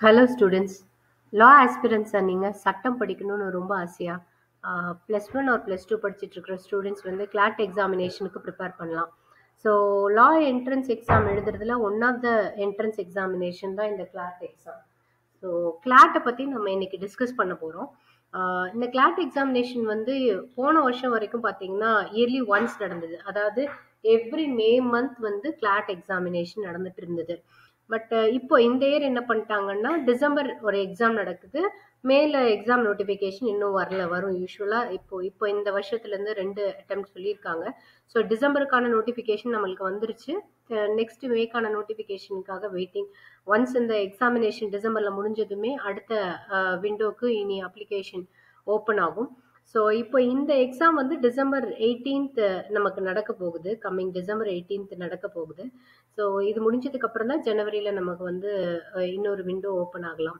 hello students லா ஆஸ்பிரன்ஸாக நீங்கள் சட்டம் படிக்கணும்னு ரொம்ப ஆசையா plus one or plus two படிச்சுட்டு இருக்கிற ஸ்டூடெண்ட்ஸ் வந்து கிளாட் எக்ஸாமினேஷனுக்கு ப்ரிப்பேர் பண்ணலாம் ஸோ லா என்ட்ரன்ஸ் எக்ஸாம் எழுதுறதுல one of the entrance examination தான் இந்த கிளாட் எக்ஸாம் ஸோ கிளாட்டை பற்றி நம்ம இன்னைக்கு டிஸ்கஸ் பண்ண போகிறோம் இந்த கிளாட் எக்ஸாமினேஷன் வந்து போன வருஷம் வரைக்கும் பார்த்தீங்கன்னா இயர்லி ஒன்ஸ் நடந்தது அதாவது எவ்ரி மே மந்த் வந்து கிளாட் எக்ஸாமினேஷன் நடந்துட்டு இருந்தது பட் இப்போ இந்த இயர் என்ன பண்ணிட்டாங்கன்னா டிசம்பர் ஒரு எக்ஸாம் நடக்குது மேல எக்ஸாம் நோட்டிஃபிகேஷன் இன்னும் வரல வரும் யூஸ்வலாக இப்போ இப்போ இந்த வருஷத்துலேருந்து ரெண்டு அட்டம் சொல்லியிருக்காங்க ஸோ டிசம்பருக்கான நோட்டிஃபிகேஷன் நம்மளுக்கு வந்துருச்சு நெக்ஸ்ட் மேக்கான நோட்டிஃபிகேஷனுக்காக வெயிட்டிங் ஒன்ஸ் இந்த எக்ஸாமினேஷன் டிசம்பரில் முடிஞ்சதுமே அடுத்த விண்டோக்கு இனி அப்ளிகேஷன் ஓப்பன் ஆகும் ஸோ இப்போ இந்த எக்ஸாம் வந்து டிசம்பர் எயிட்டீன்த் நமக்கு நடக்க போகுது கம்மிங் டிசம்பர் எயிட்டீன்த் நடக்க போகுது ஸோ இது முடிஞ்சதுக்கு அப்புறம் தான் ஜனவரியில் நமக்கு வந்து இன்னொரு விண்டோ ஓப்பன் ஆகலாம்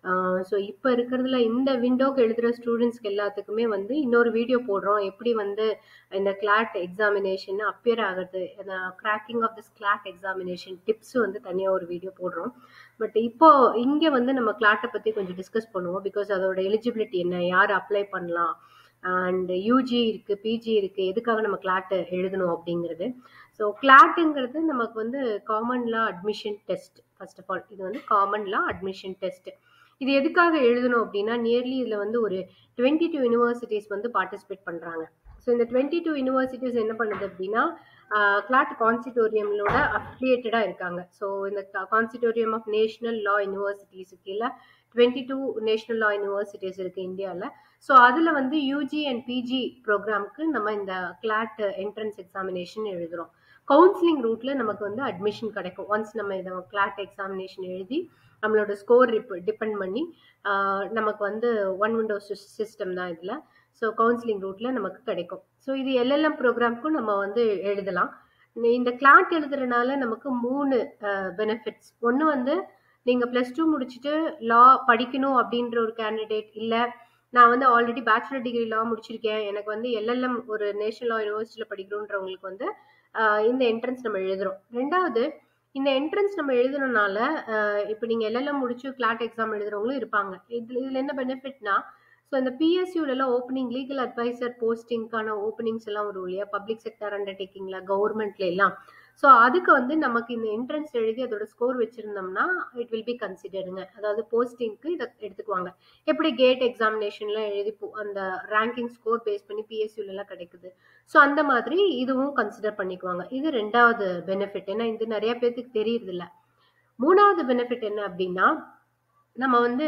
ஸோ இப்போ இருக்கிறதுல இந்த விண்டோக்கு எழுதுகிற ஸ்டூடெண்ட்ஸ்க்கு எல்லாத்துக்குமே வந்து இன்னொரு வீடியோ போடுறோம் எப்படி வந்து இந்த கிளாட் எக்ஸாமினேஷன் அப்பியர் ஆகுது cracking of this CLAT examination tips வந்து தனியாக ஒரு வீடியோ போடுறோம் பட் இப்போ இங்கே வந்து நம்ம கிளாட்டை பற்றி கொஞ்சம் டிஸ்கஸ் பண்ணுவோம் பிகாஸ் அதோட எலிஜிபிலிட்டி என்ன யார் அப்ளை பண்ணலாம் அண்ட் யூஜி இருக்கு பிஜி இருக்கு எதுக்காக நம்ம கிளாட் எழுதணும் அப்படிங்கிறது ஸோ கிளாட்டுங்கிறது நமக்கு வந்து common law admission test first of all இது வந்து காமன் லா அட்மிஷன் டெஸ்ட் இது எதுக்காக எழுதணும் அப்படின்னா நியர்லி இதில் வந்து ஒரு டுவெண்ட்டி டூ யூனிவர்சிட்டிஸ் வந்து பார்ட்டிசிபேட் பண்ணுறாங்க ஸோ இந்த டுவெண்ட்டி டூ யூனிவர்சிட்டிஸ் என்ன பண்ணுது அப்படின்னா கிளாட் கான்சிட்டோரியம்லோட அஃபிலியேட்டடாக இருக்காங்க ஸோ இந்த consortium of national law universities கீழே twenty two national law universities இருக்குது இந்தியாவில் ஸோ அதில் வந்து யூஜி அண்ட் பிஜி ப்ரோக்ராம்க்கு நம்ம இந்த கிளாட் என்ட்ரன்ஸ் எக்ஸாமினேஷன் எழுதுகிறோம் கவுன்சிலிங் ரூட்டில் நமக்கு வந்து அட்மிஷன் கிடைக்கும் ஒன்ஸ் நம்ம இதை கிளாட் எக்ஸாமினேஷன் எழுதி நம்மளோட ஸ்கோர் டிபெண்ட் பண்ணி நமக்கு வந்து ஒன் விண்டோ சிஸ்டம் தான் இதில் ஸோ கவுன்சிலிங் ரூட்டில் நமக்கு கிடைக்கும் ஸோ இது எல்எல்எம் ப்ரோக்ராம்க்கும் நம்ம வந்து எழுதலாம் இந்த கிளாட் எழுதுறதுனால நமக்கு மூணு பெனிஃபிட்ஸ் ஒன்று வந்து நீங்கள் ப்ளஸ் டூ முடிச்சுட்டு லா படிக்கணும் அப்படின்ற ஒரு கேண்டிடேட் இல்லை நான் வந்து ஆல்ரெடி பேச்சுலர் டிகிரி லா முடிச்சிருக்கேன் எனக்கு வந்து எல்எல்எம் ஒரு நேஷனல் லா யூனிவர்சிட்டியில் படிக்கணுன்றவங்களுக்கு வந்து இந்த என்ட்ரன்ஸ் நம்ம எழுதுறோம் ரெண்டாவது இந்த என்ட்ரன்ஸ் நம்ம எழுதுனனால இப்போ நீங்கள் எல்எல்எம் முடிச்சு கிளாட் எக்ஸாம் எழுதுறவங்களும் இருப்பாங்க இதில் இதில் என்ன பெனிஃபிட்னா ஸோ இந்த பிஎஸ்யூலலாம் ஓப்பனிங் லீகல் அட்வைசர் போஸ்டிங்க்கான ஓப்பனிங்ஸ் எல்லாம் வரும் இல்லையா பப்ளிக் செக்டர் அண்டர்டேக்கிங்கில் கவர்மெண்ட்ல எல்லாம் ஸோ அதுக்கு வந்து நமக்கு இந்த என்ட்ரன்ஸ் எழுதி அதோட ஸ்கோர் வச்சுருந்தோம்னா இட் வில் பி கன்சிடருங்க அதாவது போஸ்டிங்க்கு இதை எடுத்துக்குவாங்க எப்படி கேட் எக்ஸாமினேஷன்லாம் எழுதி அந்த ரேங்கிங் ஸ்கோர் பேஸ் பண்ணி பிஎஸ்யூலலாம் கிடைக்குது ஸோ அந்த மாதிரி இதுவும் கன்சிடர் பண்ணிக்குவாங்க இது ரெண்டாவது பெனிஃபிட் ஏன்னா இது நிறைய பேர்த்துக்கு தெரியறது இல்லை மூணாவது பெனிஃபிட் என்ன அப்படின்னா நம்ம வந்து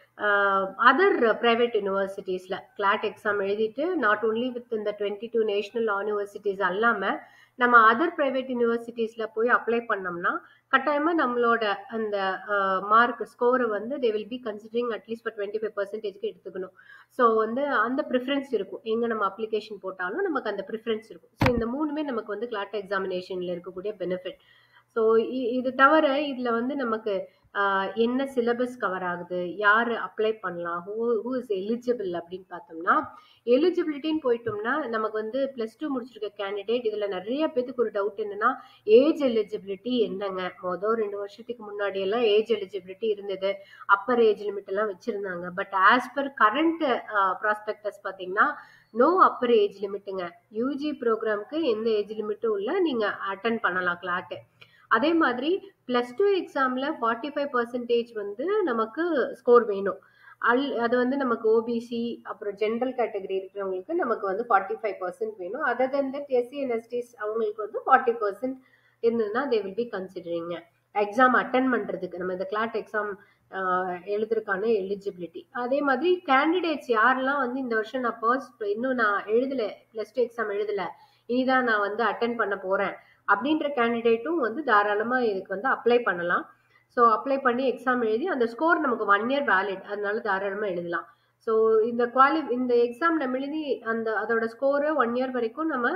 அதர் ப்ரைவேட் யூனிவர்சிட்டிஸில் கிளாட் எக்ஸாம் எழுதிட்டு நாட் ஓன்லி வித் இந்த டுவெண்ட்டி டூ நேஷனல் யூனிவர்சிட்டிஸ் அல்லாமல் நம்ம அதர் ப்ரைவேட் யூனிவர்சிட்டிஸில் போய் அப்ளை பண்ணோம்னா கட்டாயமாக நம்மளோட அந்த மார்க் ஸ்கோரை வந்து they will be considering at least for twenty five பர்சன்டேஜ்க்கு எடுத்துக்கணும் ஸோ வந்து அந்த ப்ரிஃபரன்ஸ் இருக்கும் எங்கே நம்ம அப்ளிகேஷன் போட்டாலும் நமக்கு அந்த ப்ரிஃபரன்ஸ் இருக்கும் ஸோ இந்த மூணுமே நமக்கு வந்து கிளாட் எக்ஸாமினேஷனில் இருக்கக்கூடிய பெனிஃபிட் ஸோ இது தவிர இதில் வந்து நமக்கு என்ன சிலபஸ் கவர் ஆகுது யார் அப்ளை பண்ணலாம் ஹூ ஹூ இஸ் எலிஜிபிள் அப்படின்னு பார்த்தோம்னா எலிஜிபிலிட்டின்னு போயிட்டோம்னா நமக்கு வந்து ப்ளஸ் டூ முடிச்சிருக்க கேண்டிடேட் இதில் நிறைய பேத்துக்கு ஒரு டவுட் என்னன்னா ஏஜ் எலிஜிபிலிட்டி என்னங்க மொதல் ரெண்டு வருஷத்துக்கு முன்னாடி எல்லாம் ஏஜ் எலிஜிபிலிட்டி இருந்தது அப்பர் ஏஜ் லிமிட் எல்லாம் வச்சிருந்தாங்க but as per current prospectus பார்த்தீங்கன்னா நோ அப்பர் ஏஜ் லிமிட்டுங்க யூஜி ப்ரோக்ராம்க்கு எந்த ஏஜ் லிமிட்டும் இல்லை நீங்கள் அட்டன் பண்ணலாம் கிளாட்டு அதே மாதிரி ப்ளஸ் டூ எக்ஸாமில் ஃபார்ட்டி ஃபைவ் பர்சன்டேஜ் வந்து நமக்கு ஸ்கோர் வேணும் அல் அது வந்து நமக்கு ஓபிசி அப்புறம் ஜென்ரல் கேட்டகரி இருக்கிறவங்களுக்கு நமக்கு வந்து ஃபார்ட்டி ஃபைவ் பர்சன்ட் வேணும் other then that SC and STs அவங்களுக்கு வந்து ஃபார்ட்டி பர்சன்ட் இருந்ததுன்னா they will be considering exam attend பண்ணுறதுக்கு நம்ம இந்த கிளாட் எக்ஸாம் எழுதுறதுக்கான எலிஜிபிலிட்டி அதே மாதிரி கேண்டிடேட்ஸ் யாரெல்லாம் வந்து இந்த வருஷம் நான் ஃபர்ஸ்ட் இன்னும் நான் எழுதலை ப்ளஸ் டூ எக்ஸாம் எழுதலை இனிதான் நான் வந்து அட்டன் பண்ண போகிறேன் அப்படின்ற கேண்டிடேட்டும் வந்து தாராளமாக இதுக்கு வந்து அப்ளை பண்ணலாம் ஸோ அப்ளை பண்ணி எக்ஸாம் எழுதி அந்த ஸ்கோர் நமக்கு ஒன் இயர் வேலிட் அதனால தாராளமாக எழுதலாம் ஸோ இந்த குவாலி இந்த எக்ஸாம் நம்ம எழுதி அந்த அதோட ஸ்கோரை ஒன் இயர் வரைக்கும் நம்ம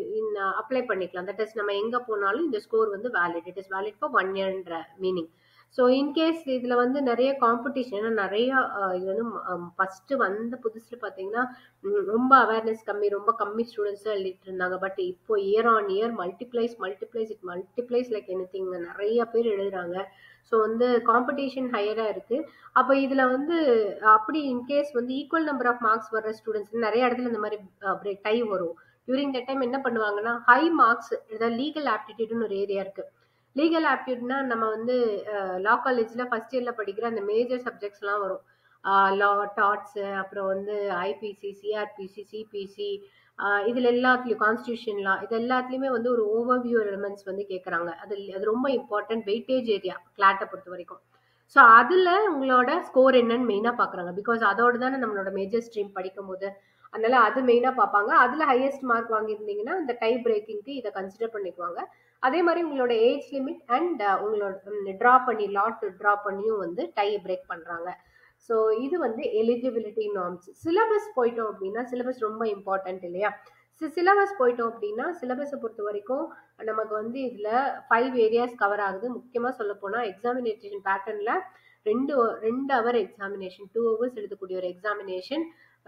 அப்ளை பண்ணிக்கலாம் தட் இஸ் நம்ம எங்கே போனாலும் இந்த ஸ்கோர் வந்து valid it is valid for one இயர்ன்ற மீனிங் ஸோ இன்கேஸ் இதில் வந்து நிறைய காம்படிஷன் ஏன்னா நிறையா அஹ், இது வந்து ஃபஸ்ட்டு வந்த புதுசில் பார்த்தீங்கன்னா ம், ரொம்ப அவேர்னஸ் கம்மி ரொம்ப கம்மி ஸ்டூடெண்ட்ஸ் தான் எழுதிட்டு இருந்தாங்க பட் இப்போ year on year multiplies multiplies it multiplies like anything நிறைய பேர் எழுதுறாங்க ஸோ வந்து காம்படிஷன் ஹையராக இருக்குது அப்போ இதில் வந்து அப்படி இன்கேஸ் வந்து ஈக்குவல் நம்பர் ஆஃப் மார்க்ஸ் வர்ற ஸ்டூடெண்ட்ஸ் நிறைய இடத்துல இந்த மாதிரி பிரேக் டை வரும் டியூரிங் த டைம் என்ன பண்ணுவாங்கன்னா ஹை மார்க்ஸ் ஏதாவது லீகல் ஆப்டிடியூட்னு ஒரு ஏரியா இருக்குது லீகல் ஆப்டிடியூட்னா நம்ம வந்து லா காலேஜில் ஃபஸ்ட் இயரில் படிக்கிற அந்த மேஜர் சப்ஜெக்ட்ஸ்லாம் வரும் லா டாட்ஸு அப்புறம் வந்து ஐபிசி சிஆர்பிசி சிபிசி இதில் எல்லாத்துலேயும் கான்ஸ்டியூஷன் லா இது எல்லாத்துலேயுமே வந்து ஒரு ஓவர்வியூ எலிமெண்ட்ஸ் வந்து கேட்குறாங்க அது அது ரொம்ப இம்பார்ட்டன்ட் வெயிட்டேஜ் ஏரியா கிளாட்டை பொறுத்த வரைக்கும் ஸோ அதில் உங்களோட ஸ்கோர் என்னன்னு மெயினாக பார்க்குறாங்க பிகாஸ் அதோட தானே நம்மளோட மேஜர் ஸ்ட்ரீம் படிக்கும் போது அதனால அது மெயினாக பார்ப்பாங்க அதில் ஹையஸ்ட் மார்க் வாங்கியிருந்தீங்கன்னா இந்த டை பிரேக்கிங்க்கு இதை கன்சிடர் பண்ணிக்குவாங்க அதே மாதிரி உங்களோட ஏஜ் லிமிட் அண்ட் உங்களோட ட்ரா பண்ணி லாட் ட்ரா பண்ணியும் வந்து டை பிரேக் பண்ணுறாங்க ஸோ இது வந்து எலிஜிபிலிட்டி நார்ம்ஸ் சிலபஸ் போயிட்டோம் அப்படின்னா சிலபஸ் ரொம்ப இம்பார்ட்டன்ட் இல்லையா சிலபஸ் போயிட்டோம் அப்படின்னா சிலபஸை பொறுத்த வரைக்கும் நமக்கு வந்து இதில் ஃபைவ் ஏரியாஸ் கவர் ஆகுது முக்கியமாக சொல்ல போனால் எக்ஸாமினேஷன் பேட்டர்னில் ரெண்டு ரெண்டு ஹவர் எக்ஸாமினேஷன் டூ ஹவர்ஸ் எழுதக்கூடிய ஒரு examination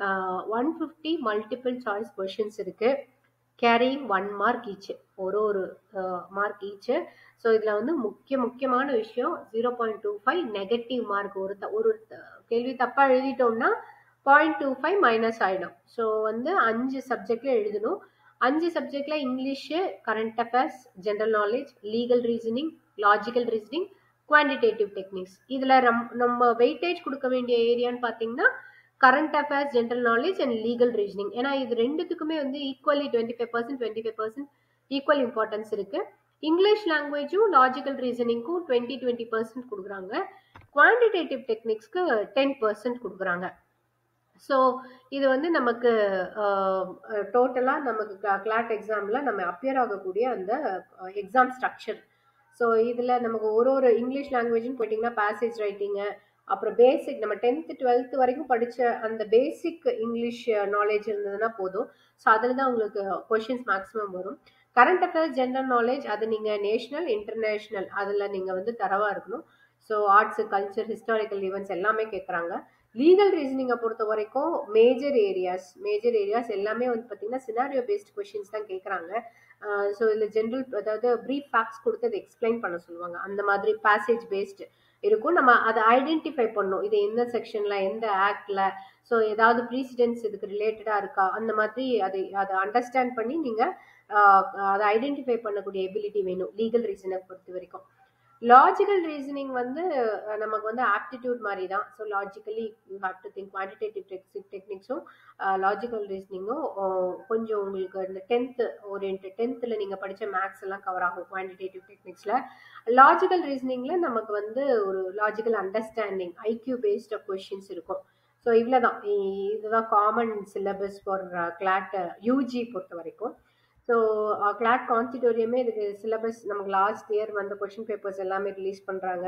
one fifty multiple choice questions இருக்குது கேரிங் ஒன் மார்க் ஈச்சு ஒரு ஒரு மார்க் ஈச்சு ஸோ இதில் வந்து முக்கிய முக்கியமான விஷயம் zero point two five negative mark ஒரு த ஒரு த- கேள்வி தப்பாக எழுதிட்டோம்னா பாயிண்ட் டூ ஃபைவ் மைனஸ் ஆகிடும் ஸோ வந்து அஞ்சு சப்ஜெக்டில் எழுதணும் அஞ்சு சப்ஜெக்டில் English current affairs general knowledge legal reasoning logical reasoning quantitative techniques இதில் ரம் நம்ம வெயிட்டேஜ் கொடுக்க வேண்டிய ஏரியான்னு பார்த்தீங்கன்னா current affairs general knowledge and legal reasoning ஏன்னா இது ரெண்டுத்துக்குமே வந்து equally twenty five percent twenty five percent equal importance இருக்கு இங்கிலீஷ் லாங்குவேஜும் லாஜிக்கல் ரீசனிங்க்கும் டுவெண்ட்டி டுவெண்ட்டி பர்சன்ட் கொடுக்குறாங்க குவான்டிடேட்டிவ் டெக்னிக்ஸ்க்கு டென் பர்சன்ட் கொடுக்குறாங்க ஸோ இது வந்து நமக்கு டோட்டலாக நமக்கு கிளாட் எக்ஸாமில் நம்ம அப்பியர் ஆகக்கூடிய அந்த எக்ஸாம் ஸ்ட்ரக்சர் ஸோ இதில் நமக்கு ஒரு ஒரு இங்கிலீஷ் லாங்குவேஜ்னு போயிட்டிங்கன்னா பேசேஜ் ரைட்டிங்கு அப்புறம் பேசிக் நம்ம டென்த்து டுவெல்த்து வரைக்கும் படித்த அந்த பேசிக் இங்கிலீஷ் நாலேஜ் இருந்ததுன்னா போதும் ஸோ அதில் தான் உங்களுக்கு கொஷின்ஸ் மேக்ஸிமம் வரும் கரண்ட் அஃபேர்ஸ் ஜென்ரல் நாலேஜ் அது நீங்கள் நேஷ்னல் இன்டர்நேஷ்னல் அதில் நீங்கள் வந்து தரவாக இருக்கணும் so arts culture historical events எல்லாமே கேட்குறாங்க லீகல் ரீசனிங்கை பொறுத்த வரைக்கும் மேஜர் ஏரியாஸ் மேஜர் ஏரியாஸ் எல்லாமே வந்து பார்த்தீங்கன்னா சினாரியோ பேஸ்ட் கொஷின்ஸ் தான் கேட்குறாங்க ஸோ இதில் ஜென்ரல் அதாவது ப்ரீஃப் ஃபேக்ட்ஸ் கொடுத்து அதை எக்ஸ்பிளைன் பண்ண சொல்லுவாங்க அந்த மாதிரி பேசேஜ் பேஸ்டு இருக்கும் நம்ம அதை ஐடென்டிஃபை பண்ணணும் இது எந்த செக்ஷனில் எந்த ஆக்டில் ஸோ ஏதாவது ப்ரீசிடென்ஸ் இதுக்கு ரிலேட்டடாக இருக்கா அந்த மாதிரி அதை அதை அண்டர்ஸ்டாண்ட் பண்ணி நீங்கள் அதை ஐடென்டிஃபை பண்ணக்கூடிய எபிலிட்டி வேணும் லீகல் ரீசனை பொறுத்த வரைக்கும் லாஜிக்கல் ரீசனிங் வந்து அஹ், நமக்கு வந்து ஆப்டிடியூட் மாதிரி தான் so logically you have to think quantitative techs டெக்னிக்ஸும் லாஜிக்கல் ரீசனிங்கும் கொஞ்சம் உங்களுக்கு இந்த டென்த்து ஓரியன்ட் டென்த்தில் நீங்கள் படித்த மேக்ஸ் எல்லாம் கவர் ஆகும் குவான்டிடேட்டிவ் டெக்னிக்ஸில் லாஜிக்கல் ரீசனிங்கில் நமக்கு வந்து ஒரு logical understanding IQ based questions இருக்கும் ஸோ இவ்வளோ தான் இதுதான் common syllabus for CLAT UG பொறுத்த வரைக்கும் ஸோ கிளாட் கான்ஸ்டிட்டோரியமே இதுக்கு சிலபஸ் நமக்கு லாஸ்ட் இயர் வந்த கொஷின் பேப்பர்ஸ் எல்லாமே ரிலீஸ் பண்ணுறாங்க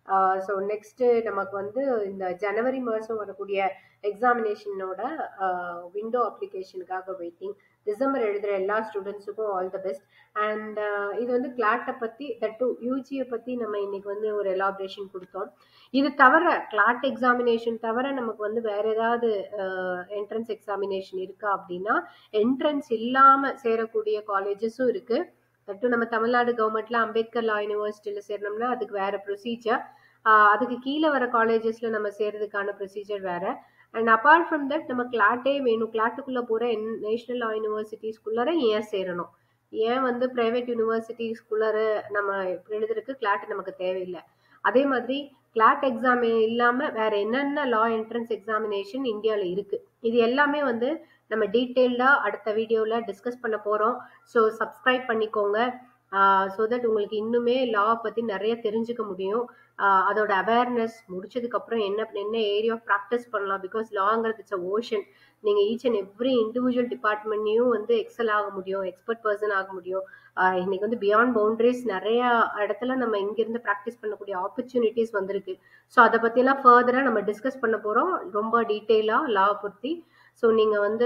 ஸோ நெக்ஸ்ட்டு நமக்கு வந்து இந்த ஜனவரி மாதம் வரக்கூடிய எக்ஸாமினேஷனோட விண்டோ அப்ளிகேஷனுக்காக வெயிட்டிங் டிசம்பர் எழுதுகிற எல்லா ஸ்டூடெண்ட்ஸுக்கும் ஆல் த பெஸ்ட் அண்ட் இது வந்து கிளாட்டை பற்றி தட் டு யூஜியை பற்றி நம்ம இன்னைக்கு வந்து ஒரு எலாபரேஷன் கொடுத்தோம் இது தவிர கிளாட் எக்ஸாமினேஷன் தவிர நமக்கு வந்து வேற ஏதாவது என்ட்ரன்ஸ் எக்ஸாமினேஷன் இருக்கா அப்படின்னா என்ட்ரன்ஸ் இல்லாமல் சேரக்கூடிய காலேஜஸும் இருக்கு தட்டு நம்ம தமிழ்நாடு கவர்மெண்ட்ல அம்பேத்கர் லா யூனிவர்சிட்டியில் சேரணும்னா அதுக்கு வேற ப்ரொசீஜர் அதுக்கு கீழே வர காலேஜஸ்ல நம்ம சேர்றதுக்கான ப்ரொசீஜர் வேற அண்ட் அப்பார்ட் ஃப்ரம் தட் நம்ம கிளாட்டே வேணும் கிளாட்டுக்குள்ள போற நேஷனல் லா யூனிவர்சிட்டிஸ்குள்ளார ஏன் சேரணும் ஏன் வந்து பிரைவேட் யூனிவர்சிட்டிஸ்குள்ளார நம்ம எழுதுறதுக்கு கிளாட் நமக்கு தேவையில்லை அதே மாதிரி கிளாட் எக்ஸாம் இல்லாம வேற என்னென்ன லா என்ட்ரன்ஸ் எக்ஸாமினேஷன் இந்தியாவில் இருக்கு இது எல்லாமே வந்து நம்ம டீட்டெயில்டாக அடுத்த வீடியோவில் டிஸ்கஸ் பண்ண போகிறோம் ஸோ சப்ஸ்கிரைப் பண்ணிக்கோங்க ஸோ தட் உங்களுக்கு இன்னுமே லா பற்றி நிறைய தெரிஞ்சுக்க முடியும் ஆஹ் அதோட அவேர்னஸ் முடிச்சதுக்கப்புறம் என்ன என்ன ஏரியா ஆஃப் ப்ராக்டிஸ் பண்ணலாம் பிகாஸ் லாங்கிறது இட்ஸ் அ ஓஷன் நீங்கள் ஈச் அண்ட் எவ்ரி இண்டிவிஜுவல் டிபார்ட்மெண்ட்லையும் வந்து எக்ஸல் ஆக முடியும் எக்ஸ்பர்ட் பர்சன் ஆக முடியும் ஆஹ் இன்னைக்கு வந்து பியாண்ட் பவுண்டரிஸ் நிறைய இடத்துல நம்ம இங்கிருந்து ப்ராக்டிஸ் பண்ணக்கூடிய ஆப்பர்ச்சுனிட்டிஸ் வந்திருக்கு ஸோ அதை பற்றிலாம் ஃபர்தராக நம்ம டிஸ்கஸ் பண்ண போகிறோம் ரொம்ப டீட்டெயிலாக லா பற்றி ஸோ நீங்கள் வந்து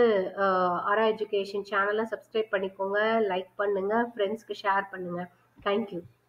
ஆரா எஜுகேஷன் சேனலை சப்ஸ்கிரைப் பண்ணிக்கோங்க லைக் பண்ணுங்கள் ஃப்ரெண்ட்ஸ்க்கு ஷேர் பண்ணுங்கள் தேங்க்யூ